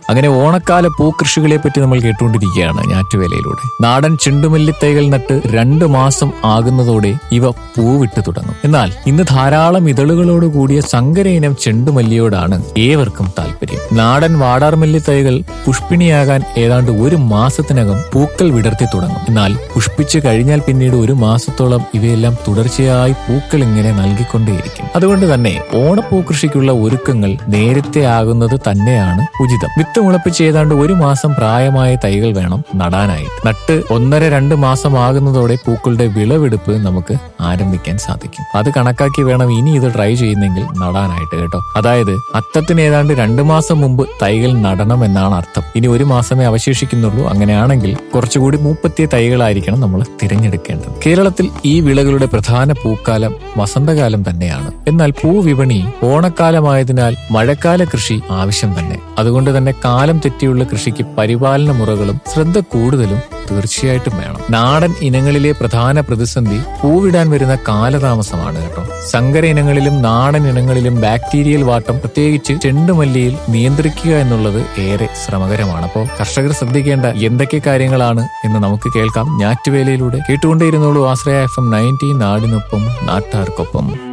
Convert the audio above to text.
അങ്ങനെ ഓണക്കാല പൂക്കൃഷികളെ പറ്റി നമ്മൾ കേട്ടുകൊണ്ടിരിക്കുകയാണ് ഞാറ്റുവേലയിലൂടെ നാടൻ ചെണ്ടുമല്ലി തൈകൾ നട്ട് രണ്ട് മാസം ആകുന്നതോടെ ഇവ പൂവിട്ട് തുടങ്ങും എന്നാൽ ഇന്ന് ധാരാളം ഇതളുകളോട് കൂടിയ സങ്കര ഇനം ചെണ്ടുമല്ലിയോടാണ് ഏവർക്കും താല്പര്യം നാടൻ വാടാർമല്ലി തൈകൾ പുഷ്പിണിയാകാൻ ഏതാണ്ട് ഒരു മാസത്തിനകം പൂക്കൾ വിടർത്തി തുടങ്ങും എന്നാൽ പുഷ്പിച്ചു കഴിഞ്ഞാൽ പിന്നീട് ഒരു മാസത്തോളം ഇവയെല്ലാം തുടർച്ചയായി പൂക്കൾ ഇങ്ങനെ നൽകിക്കൊണ്ടേയിരിക്കും അതുകൊണ്ട് തന്നെ ഓണപ്പൂ കൃഷിക്കുള്ള ഒരുക്കങ്ങൾ നേരത്തെ ആകുന്നത് തന്നെയാണ് ഉചിതം വിത്ത് മുളപ്പിച്ച് ഏതാണ്ട് ഒരു മാസം പ്രായമായ തൈകൾ വേണം നടാനായിട്ട് നട്ട് ഒന്നര രണ്ട് മാസം ആകുന്നതോടെ പൂക്കളുടെ വിളവെടുപ്പ് നമുക്ക് ആരംഭിക്കാൻ സാധിക്കും അത് കണക്കാക്കി വേണം ഇനി ഇത് ട്രൈ ചെയ്യുന്നെങ്കിൽ നടാനായിട്ട് കേട്ടോ അതായത് അത്തത്തിന് ഏതാണ്ട് രണ്ടു മാസം മുമ്പ് തൈകൾ നടണം എന്നാണ് അർത്ഥം ഇനി ഒരു മാസമേ അവശേഷിക്കുന്നുള്ളൂ അങ്ങനെയാണെങ്കിൽ കുറച്ചുകൂടി മൂപ്പത്തിയ തൈകളായിരിക്കണം നമ്മൾ തിരഞ്ഞെടുക്കേണ്ടത് കേരളത്തിൽ ഈ വിളകളുടെ പ്രധാന പൂക്കാലം വസന്തകാലം തന്നെയാണ് എന്നാൽ പൂവിപണി ഓണക്കാലമായതിനാൽ മഴക്കാല കൃഷി ആവശ്യം തന്നെ അതുകൊണ്ട് തന്നെ കാലം തെറ്റിയുള്ള കൃഷിക്ക് പരിപാലന മുറകളും ശ്രദ്ധ കൂടുതലും തീർച്ചയായിട്ടും വേണം നാടൻ ഇനങ്ങളിലെ പ്രധാന പ്രതിസന്ധി പൂവിടാൻ വരുന്ന കാലതാമസമാണ് കേട്ടോ സങ്കര ഇനങ്ങളിലും നാടൻ ഇനങ്ങളിലും ബാക്ടീരിയൽ വാട്ടം പ്രത്യേകിച്ച് ചെണ്ടുമല്ലിയിൽ നിയന്ത്രിക്കുക എന്നുള്ളത് ഏറെ ശ്രമകരമാണ് അപ്പോൾ കർഷകർ ശ്രദ്ധിക്കേണ്ട എന്തൊക്കെ കാര്യങ്ങളാണ് എന്ന് നമുക്ക് കേൾക്കാം ഞാറ്റുവേലയിലൂടെ കേട്ടുകൊണ്ടേയിരുന്നോളൂ ആശ്രയ എഫ് എം നയൻറ്റീൻ നാടിനൊപ്പം നാട്ടാർക്കൊപ്പം